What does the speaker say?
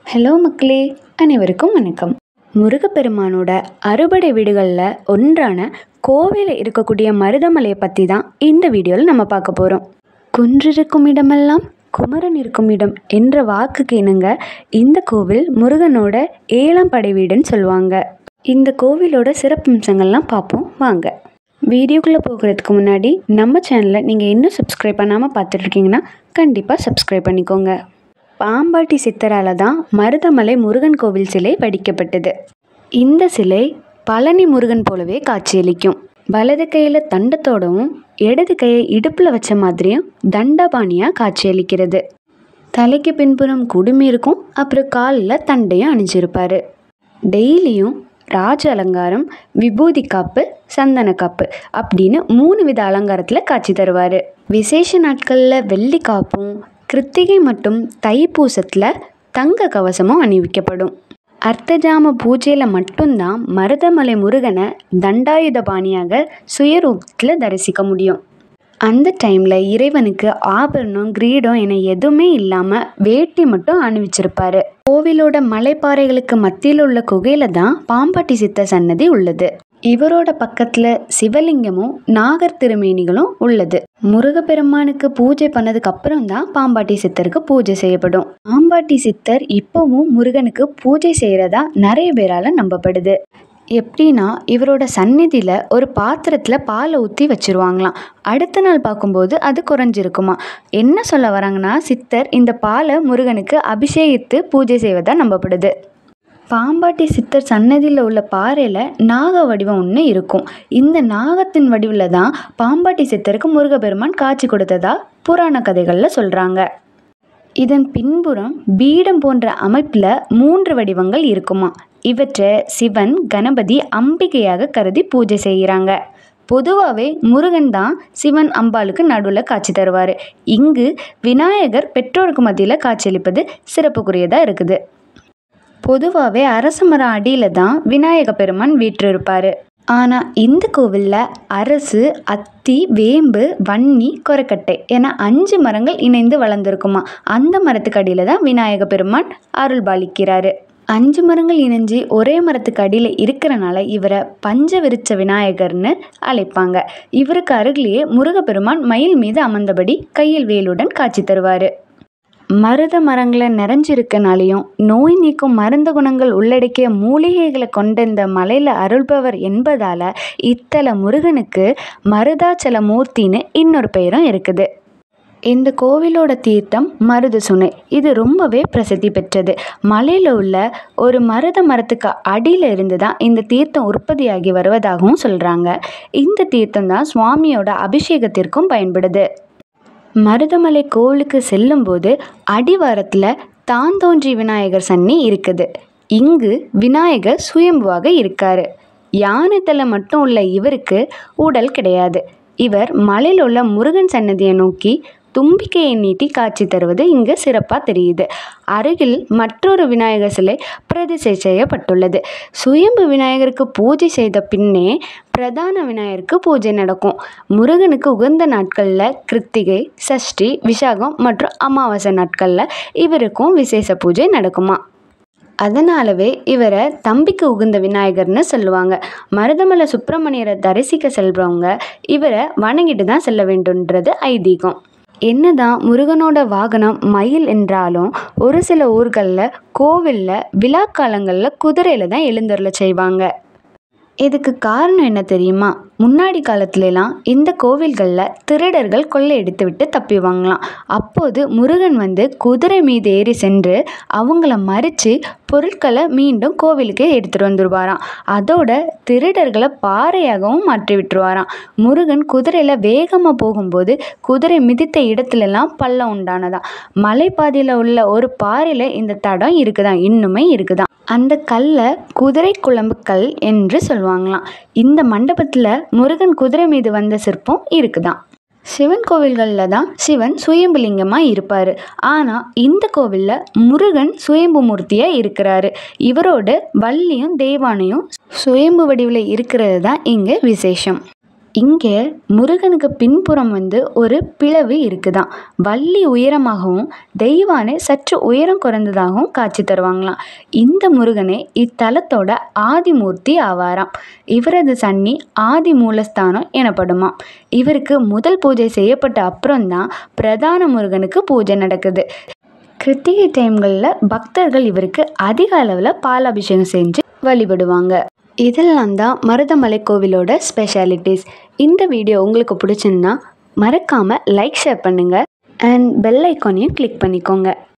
hello மக்களே அனைவருக்கும் வணக்கம் முருகப்பெருமானோட அறுபடை வீடுகளில் ஒன்றான கோவையில் இருக்கக்கூடிய மருதமலையை பற்றி தான் இந்த வீடியோவில் நம்ம பார்க்க போகிறோம் குன்றிருக்கும் இடமெல்லாம் குமரன் இருக்கும் இடம் என்ற வாக்குக்கு இணங்க இந்த கோவில் முருகனோட ஏழாம் படை வீடுன்னு சொல்லுவாங்க இந்த கோவிலோட சிறப்பம்சங்கள்லாம் பார்ப்போம் வாங்க வீடியோக்குள்ளே போகிறதுக்கு முன்னாடி நம்ம சேனலை நீங்கள் இன்னும் சப்ஸ்கிரைப் பண்ணாமல் பார்த்துட்ருக்கீங்கன்னா கண்டிப்பாக சப்ஸ்கிரைப் பண்ணிக்கோங்க பாம்பாட்டி சித்தரால தான் மருதமலை முருகன் கோவில் சிலை வடிக்கப்பட்டது இந்த சிலை பழனி முருகன் போலவே காட்சியளிக்கும் வலது கையில் தண்டத்தோடவும் இடது கையை இடுப்பில் வச்ச மாதிரியும் தண்டபாணியாக காட்சியளிக்கிறது தலைக்கு பின்புறம் குடுமி இருக்கும் அப்புறம் காலில் தண்டையும் அணிஞ்சிருப்பார் டெய்லியும் ராஜ அலங்காரம் விபூதி காப்பு சந்தன காப்பு அப்படின்னு மூணு வித அலங்காரத்தில் காட்சி தருவார் விசேஷ நாட்களில் வெள்ளி காப்பும் கிருத்திகை மற்றும் தைப்பூசத்தில் தங்க கவசமும் அணிவிக்கப்படும் அர்த்தஜாம பூஜையில் மட்டும்தான் மருதமலை முருகனை தண்டாயுத பாணியாக சுயரூபத்தில் தரிசிக்க முடியும் அந்த டைமில் இறைவனுக்கு ஆபரணம் கிரீடம் என எதுவுமே இல்லாமல் வேட்டி மட்டும் அணிவிச்சிருப்பாரு கோவிலோட மலைப்பாறைகளுக்கு மத்தியில் உள்ள குகையில தான் பாம்பாட்டி சித்த சன்னதி உள்ளது இவரோட பக்கத்தில் சிவலிங்கமும் நாகர் திருமேனிகளும் உள்ளது முருகப்பெருமானுக்கு பூஜை பண்ணதுக்கு அப்புறம் தான் பாம்பாட்டி சித்தருக்கு பூஜை செய்யப்படும் பாம்பாட்டி சித்தர் இப்போவும் முருகனுக்கு பூஜை செய்கிறதா நிறைய பேரால் நம்பப்படுது எப்படின்னா இவரோட சந்நிதியில் ஒரு பாத்திரத்தில் பாலை ஊற்றி வச்சுருவாங்களாம் அடுத்த நாள் பார்க்கும்போது அது குறைஞ்சிருக்குமா என்ன சொல்ல வராங்கன்னா சித்தர் இந்த பாலை முருகனுக்கு அபிஷேகித்து பூஜை செய்வதாக நம்பப்படுது பாம்பாட்டி சித்தர் சன்னதியில் உள்ள பாறையில் நாக வடிவம் ஒன்று இருக்கும் இந்த நாகத்தின் வடிவில் தான் பாம்பாட்டி சித்தருக்கு முருகப்பெருமான் காட்சி கொடுத்ததா புராண கதைகளில் சொல்கிறாங்க இதன் பின்புறம் பீடம் போன்ற அமைப்பில் மூன்று வடிவங்கள் இருக்குமா இவற்றை சிவன் கணபதி அம்பிகையாக கருதி பூஜை செய்கிறாங்க பொதுவாகவே முருகன் தான் சிவன் அம்பாளுக்கு நடுவில் காட்சி தருவார் இங்கு விநாயகர் பெற்றோருக்கு மத்தியில் காட்சியளிப்பது சிறப்புக்குரியதாக இருக்குது பொதுவாகவே அரச மரம் அடியில் தான் விநாயக பெருமான் வீற்றிருப்பார் ஆனால் இந்த கோவிலில் அரசு அத்தி வேம்பு வன்னி கொரக்கட்டை என அஞ்சு மரங்கள் இணைந்து வளர்ந்துருக்குமா அந்த மரத்துக்கு அடியில் தான் விநாயக பெருமான் அருள் பாலிக்கிறாரு அஞ்சு மரங்கள் இணைஞ்சு ஒரே மரத்துக்கு அடியில் இருக்கிறனால இவரை பஞ்ச விருச்ச விநாயகர்னு அழைப்பாங்க இவருக்கு அருகிலேயே முருகப்பெருமான் மயில் மீது அமர்ந்தபடி கையில் வேலுடன் காட்சி தருவார் மருத மரங்களை நிறைஞ்சிருக்கனாலையும் நோய் நீக்கும் மருந்து குணங்கள் உள்ளடக்கிய மூலிகைகளை கொண்ட இந்த மலையில் அருள்பவர் என்பதால் இத்தல முருகனுக்கு மருதாச்சல மூர்த்தின்னு இன்னொரு பெயரும் இருக்குது இந்த கோவிலோட தீர்த்தம் மருது சுனை இது ரொம்பவே பிரசித்தி பெற்றது மலையில் உள்ள ஒரு மருத மரத்துக்கு அடியில் இருந்து தான் இந்த தீர்த்தம் உற்பத்தியாகி வருவதாகவும் சொல்கிறாங்க இந்த தீர்த்தம் தான் சுவாமியோட அபிஷேகத்திற்கும் பயன்படுது மருதமலை கோவிலுக்கு செல்லும்போது அடிவாரத்தில் தான் தோன்றி விநாயகர் சன்னி இருக்குது இங்கு விநாயகர் சுயம்புவாக இருக்காரு யானை தலை மட்டும் உள்ள இவருக்கு உடல் கிடையாது இவர் மலையில் உள்ள முருகன் சன்னதியை நோக்கி தும்பிக்கையை நீட்டி காட்சி தருவது இங்கு சிறப்பாக தெரியுது அருகில் மற்றொரு விநாயகர் சிலை பிரதிஷ்டை செய்யப்பட்டுள்ளது சுயம்பு விநாயகருக்கு பூஜை செய்த பின்னே பிரதான விநாயகருக்கு பூஜை நடக்கும் முருகனுக்கு உகந்த நாட்களில் கிருத்திகை சஷ்டி விசாகம் மற்றும் அமாவாசை நாட்களில் இவருக்கும் விசேஷ பூஜை நடக்குமா அதனாலவே இவரை தம்பிக்கு உகுந்த விநாயகர்னு சொல்லுவாங்க மருதமலை சுப்பிரமணியரை தரிசிக்க செல்றவங்க இவரை வணங்கிட்டு தான் செல்ல வேண்டும்ன்றது ஐதீகம் என்னதான் முருகனோட வாகனம் மயில் என்றாலும் ஒரு சில ஊர்களில் கோவிலில் விழா காலங்களில் குதிரையில் தான் எழுந்தருள செய்வாங்க இதுக்கு காரணம் என்ன தெரியுமா முன்னாடி காலத்துலலாம் இந்த கோவில்களில் திருடர்கள் கொள்ளையடித்து விட்டு தப்பிவாங்களாம் அப்போது முருகன் வந்து குதிரை மீது ஏறி சென்று அவங்கள மறித்து பொருட்களை மீண்டும் கோவிலுக்கு எடுத்துகிட்டு வந்துடுவாராம் அதோட திருடர்களை பாறையாகவும் மாற்றி விட்டுருவாராம் முருகன் குதிரையில் வேகமாக போகும்போது குதிரை மிதித்த இடத்துலலாம் பள்ளம் உண்டானதாம் மலைப்பாதையில் உள்ள ஒரு பாறையில் இந்த தடம் இருக்குதாம் இன்னுமே இருக்குதாம் அந்த கல்லை குதிரை குழம்பு கல் என்று சொல்லுவாங்களாம் இந்த மண்டபத்தில் முருகன் குதிரை மீது வந்த சிற்பம் இருக்குதாம் சிவன் கோவில்களில் தான் சிவன் சுயம்புலிங்கமாக இருப்பார் ஆனால் இந்த கோவிலில் முருகன் சுயம்பு மூர்த்தியாக இருக்கிறாரு இவரோட வள்ளியும் தெய்வானையும் சுயம்பு வடிவில் இருக்கிறது தான் இங்கே விசேஷம் இங்கே முருகனுக்கு பின்புறம் வந்து ஒரு பிளவு இருக்குதாம் வள்ளி உயரமாகவும் தெய்வானை சற்று உயரம் குறைந்ததாகவும் காட்சி தருவாங்களாம் இந்த முருகனே இத்தலத்தோட ஆதிமூர்த்தி ஆவாராம் இவரது சன்னி ஆதி மூலஸ்தானம் எனப்படுமாம் இவருக்கு முதல் பூஜை செய்யப்பட்ட அப்புறம்தான் பிரதான முருகனுக்கு பூஜை நடக்குது கிருத்திகை டைம்களில் பக்தர்கள் இவருக்கு அதிக அளவில் பாலாபிஷேகம் செஞ்சு வழிபடுவாங்க இதெல்லாம் தான் மருதமலை கோவிலோட ஸ்பெஷாலிட்டிஸ் இந்த வீடியோ உங்களுக்கு பிடிச்சிருந்தா மறக்காமல் லைக் ஷேர் பண்ணுங்கள் அண்ட் பெல் ஐக்கானையும் கிளிக் பண்ணிக்கோங்க